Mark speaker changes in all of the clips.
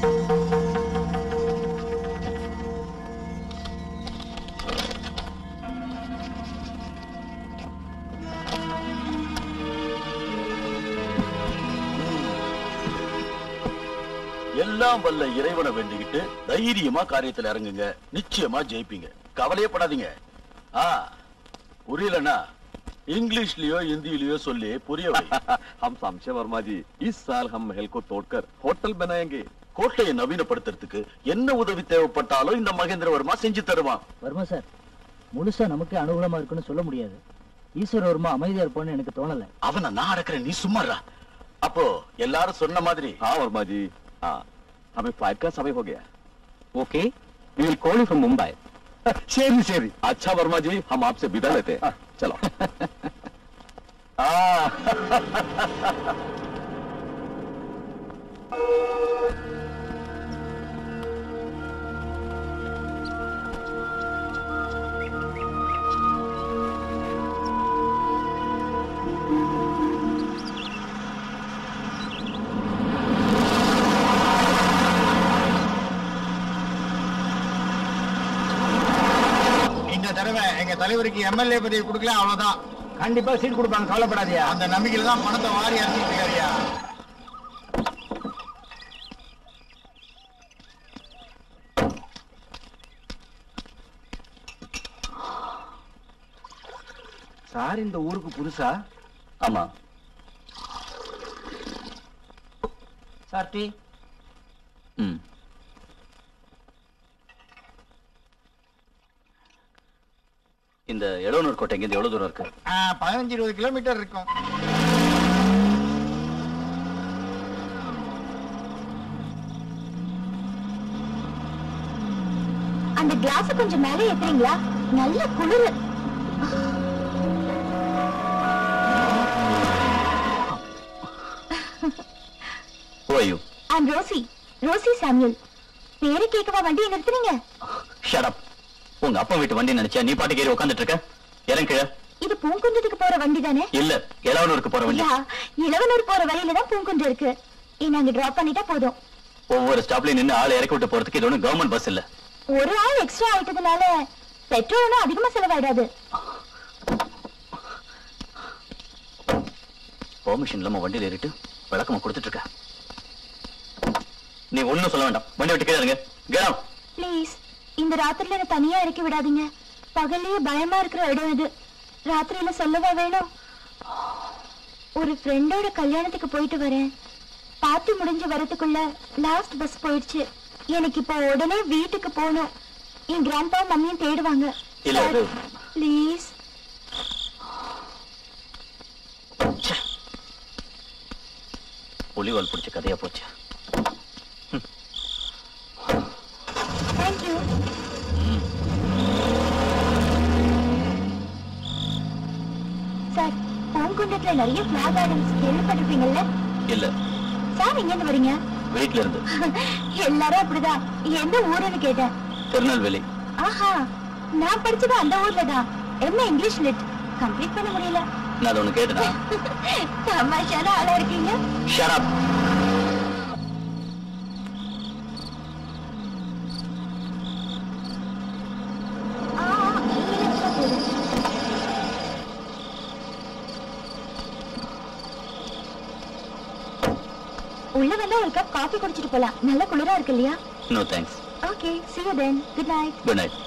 Speaker 1: எல்லாம் வல்ல இறைவனை வேண்டிக்கிட்டு தைரியமா காரியத்துல இறங்குங்க நிச்சயமா ஜெயிப்பீங்க கவலையே படாதீங்க ஆ புரியலனா இங்கிலீஷ்லயோ ஹிந்திலயோ சொல்லி புரிய வை
Speaker 2: हम समझे वर्मा जी इस साल हम महल को तोड़कर होटल बनाएंगे
Speaker 1: கோட்டையை நவீனப்படுத்துறதுக்கு என்ன உதவி தேவைப்பட்டாலும் இந்த மகேந்திரவர்மா செஞ்சு தருவான்
Speaker 3: வர்மா சார் முழுசா நமக்கு அனுகூலமா இருக்குன்னு சொல்ல முடியாது ஈஸ்வரவர்மா அமைதியா இருப்பான்னு எனக்கு தோணல
Speaker 1: அவனை நான் அடக்கிறேன் நீ சும்மாறா அப்போ எல்லாரும் சொன்ன மாதிரி
Speaker 2: हाँ वर्मा जी हाँ हमें फ्लाइट का समय हो गया
Speaker 4: okay we will call you from Mumbai
Speaker 2: Sherry Sherry अच्छा वर्मा जी हम आपसे विदा लेते हैं चलो
Speaker 1: ஆ
Speaker 5: இந்த தடவை எங்க தலைவருக்கு எம்எல்ஏ பதவி கொடுக்கல அவ்வளவுதான்
Speaker 3: கண்டிப்பா சீட் கொடுப்பாங்க கவலைப்படாதியா
Speaker 5: அந்த நம்பிக்கையில தான் பணத்தை வாரி அரைச்சிட்டு இருக்காருயா
Speaker 3: சார் இந்த ஊருக்கு புதுசா
Speaker 1: ஆமா
Speaker 3: சார் டீ
Speaker 1: ம் இந்த எடவனூர் கோட்டை இங்க எவ்வளவு தூரம் இருக்கு
Speaker 5: ஆ, பதினஞ்சு இருபது கிலோமீட்டர் இருக்கும்
Speaker 6: அந்த கிளாஸ் கொஞ்சம் மேலே ஏத்துறீங்களா நல்ல குளிர்
Speaker 1: ஓய்யூ
Speaker 6: ஐம் ரோசி ரோசி சாமியல் பேரு கேட்கவா வண்டியை நிறுத்துறீங்க
Speaker 1: ஷட் உங்க அப்பா வீட்டு வண்டி நினைச்சா நீ பாட்டுக்கு ஏறி உட்காந்துட்டு இருக்க இறங்க கீழே.
Speaker 6: இது பூங்குன்றத்துக்கு போற வண்டி தானே
Speaker 1: இல்ல எலவனூருக்கு போற வண்டி
Speaker 6: யா இளவனூர் போற வழியில தான் பூங்குன்று இருக்கு என்ன அங்க டிராப் பண்ணிட்டா போதும்
Speaker 1: ஒவ்வொரு ஸ்டாப்லயும் நின்னு ஆளை இறக்கி விட்டு போறதுக்கு இது ஒண்ணும் கவர்மெண்ட் பஸ் இல்ல
Speaker 6: ஒரு ஆள் எக்ஸ்ட்ரா ஆயிட்டதுனால பெட்ரோல் ஒன்றும் அதிகமா செலவாயிடாது
Speaker 1: பெர்மிஷன் இல்லாம வண்டியில ஏறிட்டு விளக்கமா கொடுத்துட்டு இருக்க நீ ஒண்ணும் சொல்ல வேண்டாம் வண்டி விட்டு கீழே இருங்க Get out.
Speaker 6: ப்ளீஸ் இந்த ராத்திரில என்ன தனியா இறக்கி விடாதீங்க பகல்லையே பயமா இருக்கிற இடம் இது ராத்திரியில சொல்லவா வேணும் ஒரு ஃப்ரெண்டோட கல்யாணத்துக்கு போயிட்டு வரேன் பார்த்து முடிஞ்சு வரதுக்குள்ள லாஸ்ட் பஸ் போயிடுச்சு எனக்கு இப்போ உடனே வீட்டுக்கு போகணும் என் கிராண்ட்பா மம்மியும் தேடுவாங்க
Speaker 1: இல்ல, அது-
Speaker 6: ப்ளீஸ்
Speaker 1: புலிவால் பிடிச்ச கதையா போச்சு
Speaker 6: தேங்க்யூ சார் பூங்குன்றத்துல நிறைய ஃபிளாக் கார்டன்ஸ் கேள்விப்பட்டிருப்பீங்கல்ல
Speaker 1: இல்ல
Speaker 6: சார் எங்க இருந்து வரீங்க
Speaker 1: வீட்ல இருந்து
Speaker 6: எல்லாரும் அப்படிதான் எந்த ஊருன்னு கேட்டேன்
Speaker 1: திருநெல்வேலி
Speaker 6: ஆஹா நான் படிச்சது அந்த ஊர்ல தான் என்ன இங்கிலீஷ் லிட் கம்ப்ளீட் பண்ண முடியல
Speaker 1: நான் அதை ஒண்ணு கேட்டேனா
Speaker 6: தமாஷான ஆளா இருக்கீங்க
Speaker 1: Shut up.
Speaker 6: ஆ, நீங்க நினைச்சா போதும். உள்ள வந்தா ஒரு கப் காஃபி குடிச்சிட்டு போலாம் நல்ல குளிரா இருக்கு இல்லையா
Speaker 1: no thanks
Speaker 6: okay see you then good night
Speaker 1: good night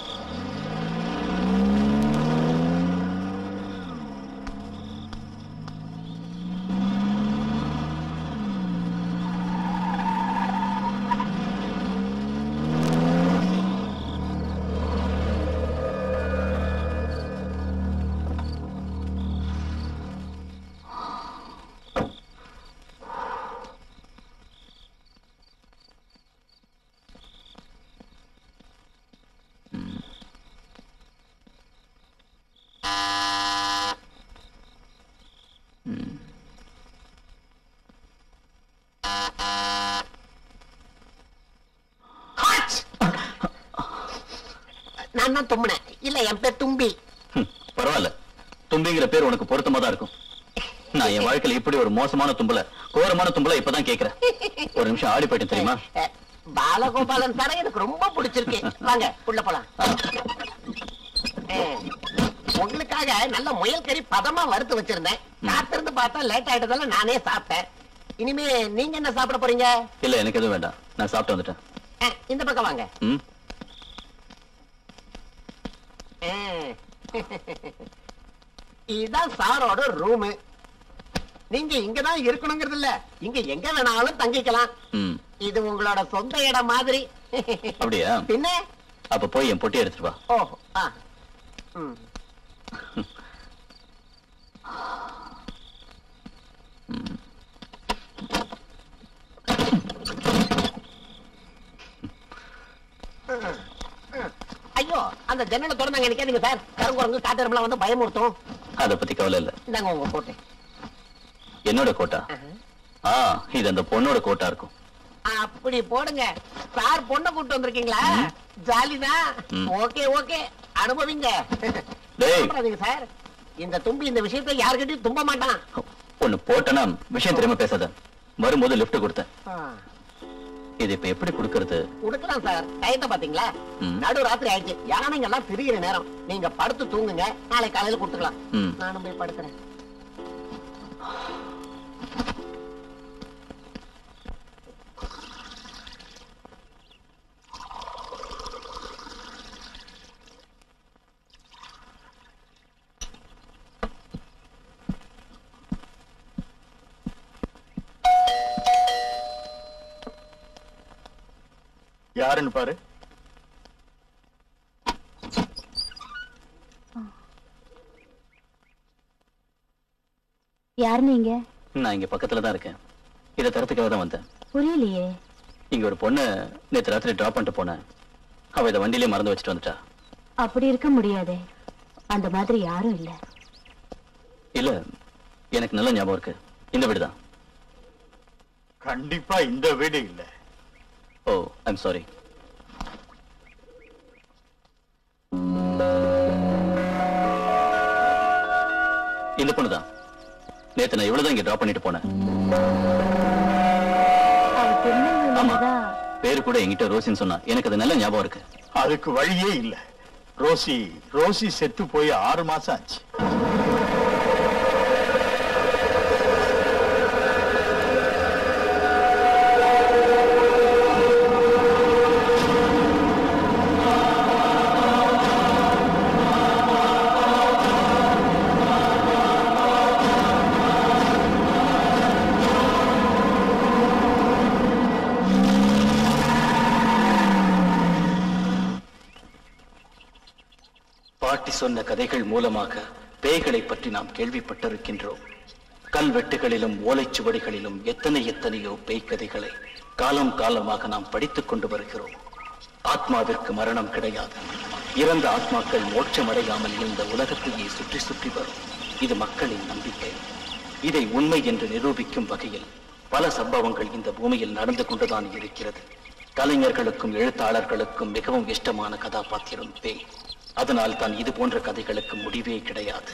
Speaker 7: நான் தான் தும்முனேன் இல்ல என் பேர் தும்பி
Speaker 1: பரவாயில்ல தும்பிங்கிற பேர் உனக்கு பொருத்தமா தான் இருக்கும் நான் என் வாழ்க்கையில இப்படி ஒரு மோசமான தும்பல கோரமான தும்பல இப்பதான் கேக்குறேன் ஒரு நிமிஷம் ஆடி போயிட்டேன் தெரியுமா
Speaker 7: பாலகோபாலன் சாரை எனக்கு ரொம்ப பிடிச்சிருக்கு வாங்க உள்ள போலாம் ஆ, உங்களுக்காக நல்ல முயல் கறி பதமா வறுத்து வச்சிருந்தேன் காத்திருந்து பார்த்தா லேட் ஆயிட்டதால நானே சாப்பிட்டேன் இனிமே நீங்க என்ன சாப்பிட போறீங்க
Speaker 4: இல்ல எனக்கு எதுவும் வேண்டாம் நான் சாப்பிட்டு வந்துட்டேன்
Speaker 7: ஆ, இந்த பக்கம் வாங்க
Speaker 4: ம்
Speaker 7: ஆ. இதுதான் சாரோட ரூமு நீங்க இங்கதான் இருக்கணுங்கிறது இல்ல இங்க எங்க வேணாலும் தங்கிக்கலாம்
Speaker 4: ம்
Speaker 7: இது உங்களோட சொந்த இடம் மாதிரி
Speaker 4: அப்படியா
Speaker 7: பின்ன
Speaker 4: அப்ப போய் என் பொட்டி எடுத்துட்டு வா
Speaker 7: ஓ ஆ ம். ஐயோ அந்த ஜன்னலை திறந்தாங்க நிக்காதீங்க சார் கருங்குரங்கு காட்டெருமெல்லாம் வந்து பயமுறுத்தும்
Speaker 4: அத பத்தி கவலை இல்ல
Speaker 7: இந்தாங்க உங்க போட்டு
Speaker 4: என்னோட கோட்டா ஆ இது அந்த பொண்ணோட கோட்டா இருக்கும்
Speaker 7: அப்படி போடுங்க சார் பொண்ணை கூட்டு வந்திருக்கீங்களா ஜாலிதான்
Speaker 4: ம்.
Speaker 7: ஓகே ஓகே அனுபவிங்க
Speaker 4: டேய்.
Speaker 7: சொல்றாதீங்க சார் இந்த தும்பி இந்த விஷயத்தை யாருக்கிட்டையும் தும்ப மாட்டான்
Speaker 4: ஒண்ணு போட்டேன்னா விஷயம் தெரியாம பேசாத வரும்போது லிஃப்ட் கொடுத்தேன்
Speaker 7: ஆ,
Speaker 4: இது இப்ப எப்படி கொடுக்கறது
Speaker 7: கொடுக்கலாம் சார் டயத்தை பாத்தீங்களா
Speaker 4: ம்.
Speaker 7: நடு ராத்திரி ஆயிடுச்சு யானைங்க எல்லாம் திரிகிற நேரம் நீங்க படுத்து தூங்குங்க நாளை காலையில கொடுத்துக்கலாம்
Speaker 4: ம்.
Speaker 7: நானும் போய் படுக்கிறேன்
Speaker 1: யாருன்னு பாரு
Speaker 6: யார் நீங்க
Speaker 4: நான் இங்க பக்கத்துல தான் இருக்கேன் இதை தரத்துக்காக தான் வந்தேன்
Speaker 6: புரியலையே
Speaker 4: இங்க ஒரு பொண்ணு நேத்து ராத்திரி டிராப் பண்ணிட்டு போனேன் அவ இதை வண்டியிலே மறந்து வச்சுட்டு வந்துட்டா
Speaker 6: அப்படி இருக்க முடியாதே அந்த மாதிரி யாரும் இல்ல
Speaker 4: இல்ல எனக்கு நல்ல ஞாபகம் இருக்கு இந்த வீடுதான்
Speaker 1: கண்டிப்பா இந்த வீடு இல்ல
Speaker 4: ஓ ஐம் சாரி இந்த பொண்ணுதான் நேத்து நான் இவ்வளவுதான் இங்க டிராப் பண்ணிட்டு போனேன்
Speaker 6: அவ திருநெல்வேலியிலதான்
Speaker 4: பேரு கூட என்கிட்ட ரோசின்னு சொன்னா எனக்கு அது நல்ல ஞாபகம் இருக்கு
Speaker 1: அதுக்கு வழியே இல்ல ரோசி ரோசி செத்து போய் ஆறு மாசம் ஆச்சு
Speaker 4: பாட்டி சொன்ன கதைகள் மூலமாக பேய்களை பற்றி நாம் கேள்விப்பட்டிருக்கின்றோம் கல்வெட்டுகளிலும் ஓலைச்சுவடிகளிலும் எத்தனை எத்தனையோ பேய் கதைகளை காலம் காலமாக நாம் படித்துக் கொண்டு வருகிறோம் ஆத்மாவிற்கு மரணம் கிடையாது இறந்த ஆத்மாக்கள் மோட்சமடையாமல் இந்த உலகத்தையே சுற்றி சுற்றி வரும் இது மக்களின் நம்பிக்கை இதை உண்மை என்று நிரூபிக்கும் வகையில் பல சம்பவங்கள் இந்த பூமியில் நடந்து கொண்டுதான் இருக்கிறது கலைஞர்களுக்கும் எழுத்தாளர்களுக்கும் மிகவும் இஷ்டமான கதாபாத்திரம் பேய் அதனால் தான் இது போன்ற கதைகளுக்கு முடிவே கிடையாது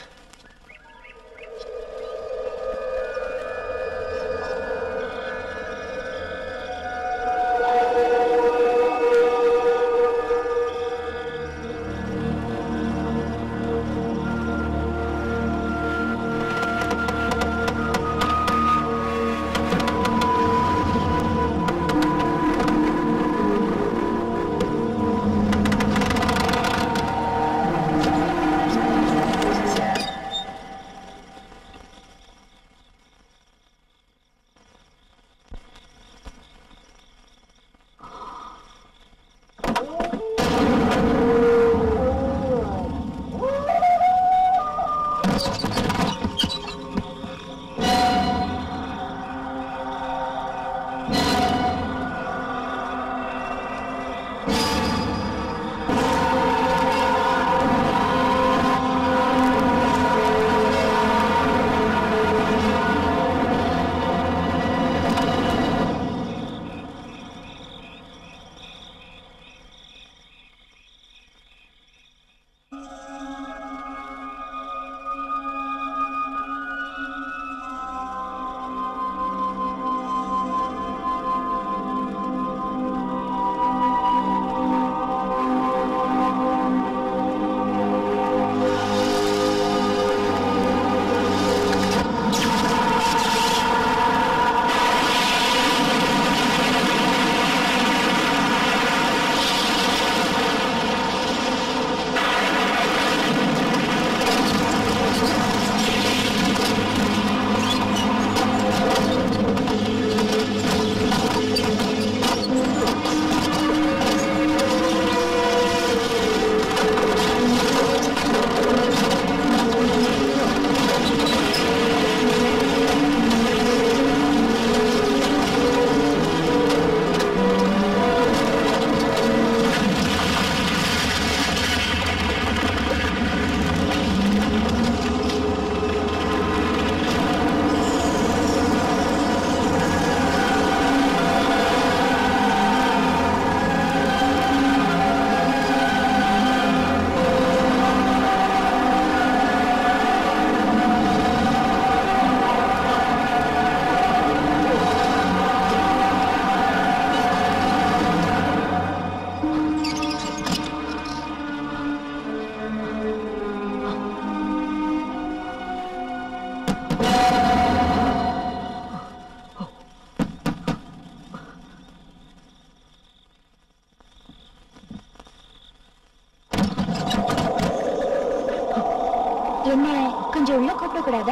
Speaker 6: உள்ள கூப்பிட கூடாதா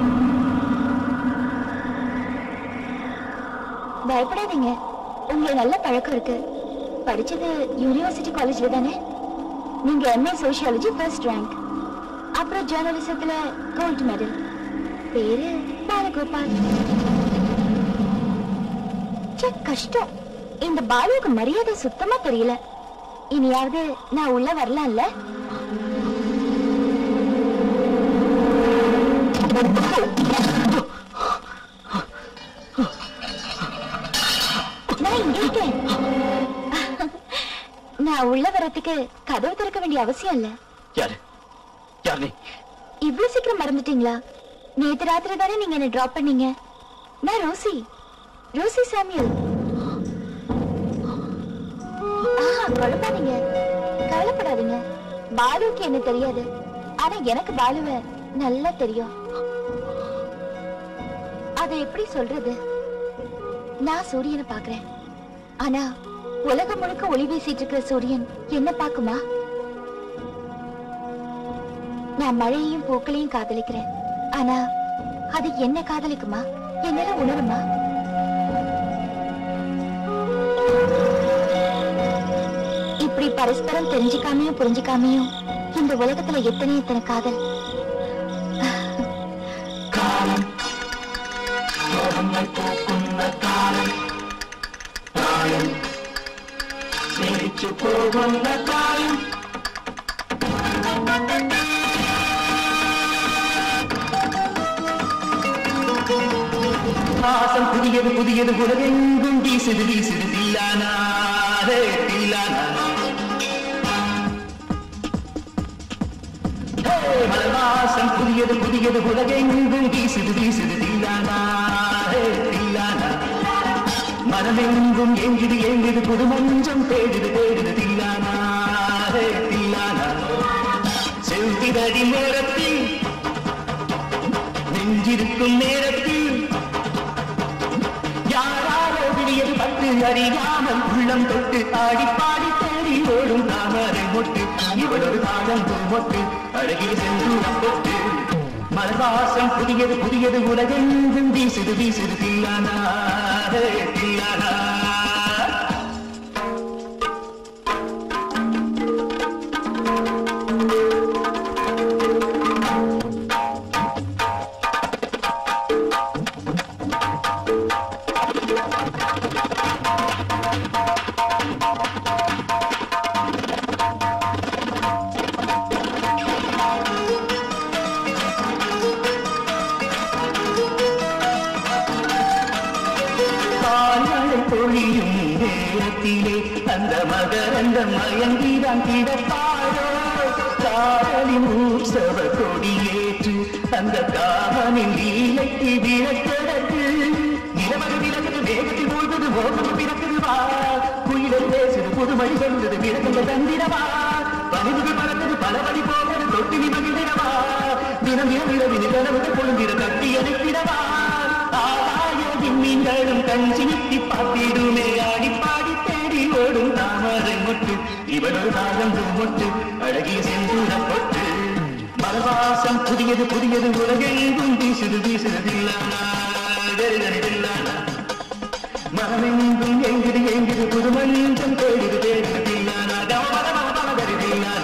Speaker 6: பயப்படாதீங்க உங்களுக்கு நல்ல பழக்கம் இருக்கு படிச்சது யூனிவர்சிட்டி காலேஜ்ல தானே நீங்க எம்ஏ சோஷியாலஜி ஃபர்ஸ்ட் ரேங்க் அப்புறம் ஜேர்னலிசத்துல கோல்ட் மெடல் பேரு பாலகோபால் ச்சே, கஷ்டம் இந்த பாலுவுக்கு மரியாதை சுத்தமா தெரியல இனியாவது நான் உள்ள வரலாம்ல நான் இங்க இருக்கேன் நான் உள்ள வரதுக்கு கதவு திறக்க வேண்டிய அவசியம் இல்ல
Speaker 4: யாரு யார் நீ
Speaker 6: இவ்வளவு சீக்கிரம் மறந்துட்டீங்களா நேத்து ராத்திரி தானே நீங்க என்ன டிராப் பண்ணீங்க நான் ரோசி ரோசி சாமியல் ஆஹா குழப்பாதீங்க கவலைப்படாதீங்க பாலுவுக்கு என்ன தெரியாது ஆனா எனக்கு பாலுவ நல்லா தெரியும் அதை எப்படி சொல்றது நான் சூரியனை பாக்குறேன் ஆனா உலகம் முழுக்க ஒளி வீசிட்டு இருக்கிற சூரியன் என்ன பாக்குமா நான் மழையையும் பூக்களையும் காதலிக்கிறேன் ஆனா அது என்ன காதலிக்குமா என்னால உணருமா இப்படி பரஸ்பரம் தெரிஞ்சுக்காமையும் புரிஞ்சுக்காமையும் இந்த உலகத்துல எத்தனை எத்தனை காதல்
Speaker 8: வாசம் புதியது புதியது உலகெங்கும் வீசுது வீசுது தில்லானா ஹே, தில்லானா ஹே, மலர் வாசம் புதியது புதியது உலகெங்கும் வீசுது வீசுது தில்லானா ஹே, தில்லானா மனமெங்கும் ஏங்குது ஏங்குது புது மஞ்சம் தேடுது தேடுது தில்லானா ஹே, தில்லானா செவ்விதடி நேரத்தில் நெஞ்சிருக்கும் நேரத்தில் யாராரோ விடியது பத்து அறியாமல் உள்ளம் தொட்டு ஆடி பாடி தேடி ஓடும் தாமரை மொட்டு இவளொரு காலம் மொட்டு அழகிய செந்தூரம் பொட்டு மலர்வாசம் புதியது புதியது உலகெங்கும் வீசுது வீசுது தில்லானா ஹே, தில்லானா பால்மழை பொழியும் நேரத்திலே அந்த மகரந்த மயங்கிதான் கிடப்பாரோ காதலின் உற்சவ கொடியேற்று அந்த காமனின் லீலைக்கு விளக்கிறது நிலமது விளக்குது வேகத்தில் மூழ்குது மோகது பிறக்குது வா குயிலை பேசுது புதுமொழி சொல்லுது விளக்குங்க தந்திரவா பணிவுகள் பறக்குது பல வழி போகிறது தொட்டினி மகிழ்ந்திடவா தினம் தினம் இரவின் கனவுகள் கொழுந்திட கட்டி அணைத்திடவா ஆகாய விண்மீன்களும் கஞ்சி நித்தி பார்த்திடுமே ஆடி பாடி தேடி ஓடும் தாமரை மொட்டு இவனொரு தாழந்து மொட்டு அழகிய செந்தூர பொட்டு மலவாசம் புதியது புதியது உலகெங்கும் வீசுது வீசுது தில்லானா கருகரி தில்லானா மனமெங்கும் எங்குது எங்குது புது மஞ்சம் தேடுது தேடுது தில்லானா கம கம கம கரி தில்லானா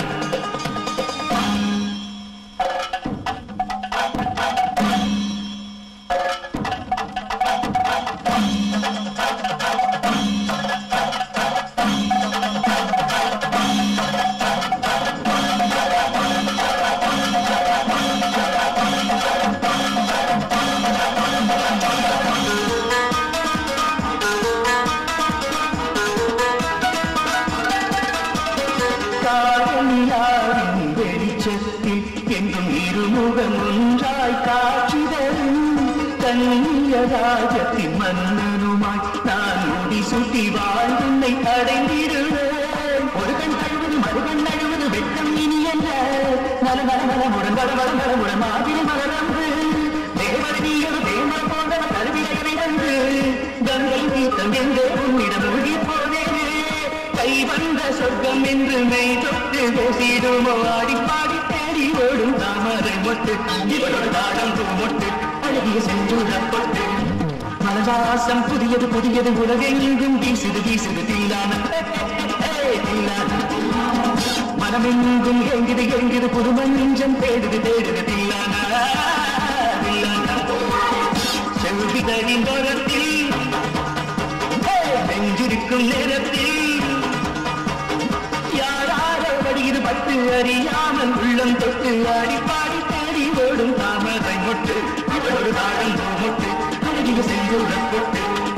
Speaker 8: காதலியாரின் வெளிச்சத்தில் என்றும் இருமுகம் ஒன்றாய் காட்சி தரும் கண்ணியராஜத்தின் மன்னனுமாய் நான் முடி சுட்டி வாழ்வுன்னை அடைந்திருவேன் ஒரு கண் கழுவது மறுகண் அழுவது வெட்கம் இனி அல்ல நல நல நலமுடன் வர வர நலமுடன் மாதிரி மலரந்து தேவரை நீ ஒரு தேவரை போன்ற கருவியை வந்து கங்கை தீர்த்தம் எங்கே உன்னிடம் மூழ்கி போனேனே கை வந்த சொர்க்கம் என்று மெய் தொட்டு பேசிடுமோ ஆடி பாடி தேடி தேடி ஓடும் தாமரை மொட்டு இவளோட தாழம்பு மொட்டு அழகிய செஞ்சூரப்பட்டு மனவாசம் புதியது புதியது உலகெங்கும் வீசுது வீசுது தில்லான தில்லான மனமெங்கும் எங்குது எங்குது புதுமை நெஞ்சம் தேடுது தேடுது தில்லான தில்லான செல்வி தரிந்தோரத்தில் நெஞ்சிருக்கும் நேரத்தில் யாராரோ வடிது பட்டு அறியாமல் உள்ளம் தொட்டு ஆடி பாடி தேடி ஓடும் தாமரை மொட்டு இவளோடு தாழம் மொட்டு அழகிய செஞ்சூரம் பொட்டு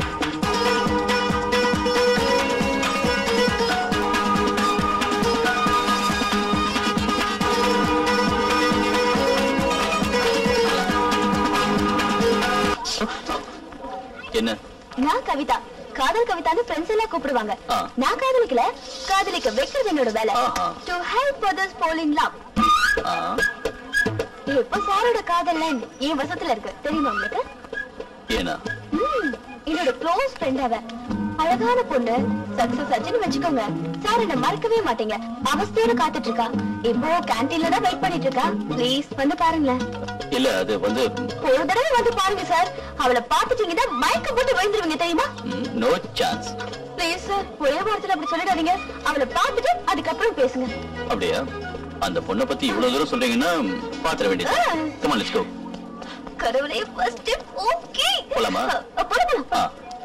Speaker 4: என்ன
Speaker 6: நான் கவிதா காதல் கவிதான்னு ஃப்ரெண்ட்ஸ் எல்லாம் கூப்பிடுவாங்க
Speaker 4: ஆ.
Speaker 6: நான் காதலிக்கல காதலிக்க வைக்கிறது என்னோட வேலை
Speaker 4: ஆஹா.
Speaker 6: To help others fall in love
Speaker 4: ஆ,
Speaker 6: இப்போ சாரோட காதல் லைன் என் வசத்துல இருக்கு தெரியுமா உங்களுக்கு
Speaker 4: ஏனா
Speaker 6: ம், என்னோட க்ளோஸ் ஃப்ரெண்ட் அவ அழகான பொண்ணு சக்சஸ் ஆச்சுன்னு வச்சுக்கோங்க சார் என்ன மறக்கவே மாட்டீங்க அவஸ்தையோட காத்துட்டு இருக்கா இப்போ கேண்டீன்ல தான் வெயிட் பண்ணிட்டு இருக்கா ப்ளீஸ் வந்து பாருங்களேன்
Speaker 4: இல்ல அது வந்து
Speaker 6: ஒரு தடவை வந்து பாருங்க சார் அவளை பாத்துட்டீங்கன்னா மயக்க போட்டு விழுந்துருவீங்க தெரியுமா
Speaker 4: நோ சான்ஸ்
Speaker 6: ப்ளீஸ் சார் ஒரே வாரத்துல அப்படி சொல்லிடாதீங்க அவளை பார்த்துட்டு அதுக்கப்புறம் பேசுங்க
Speaker 4: அப்படியா அந்த பொண்ணை பத்தி இவ்வளவு தூரம் சொல்றீங்கன்னா பாத்திர வேண்டியது
Speaker 6: ஆ.
Speaker 4: கமான் லெட்ஸ் கோ
Speaker 6: கடவுளே ஃபர்ஸ்ட் ஓகே
Speaker 4: போலாமா?
Speaker 6: போலாம்
Speaker 4: ஆ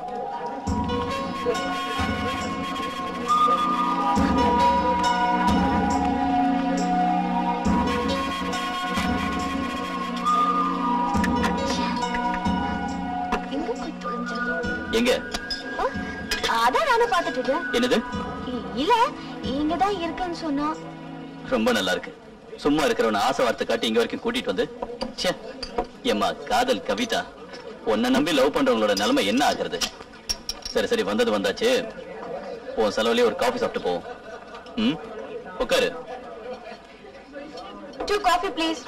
Speaker 6: எங்க போய் தொலைஞ்சா
Speaker 4: எங்க
Speaker 6: ஆ, அதான் நானும் பார்த்துட்டு இருக்கேன்
Speaker 4: என்னது
Speaker 6: இ- இல்ல இங்கதான் இருக்குன்னு சொன்னா
Speaker 4: ரொம்ப நல்லா இருக்கு சும்மா இருக்கிறவன ஆசை வார்த்தை காட்டி இங்க வரைக்கும் கூட்டிட்டு வந்து ச்சே ஏம்மா காதல் கவிதா உன்னை நம்பி லவ் பண்றவங்களோட நிலைமை என்ன ஆகுறது சரி சரி வந்தது வந்தாச்சு உன் செலவுலயே ஒரு காஃபி சாப்பிட்டு போவோம் ம் உட்காரு
Speaker 6: டூ காஃபி ப்ளீஸ்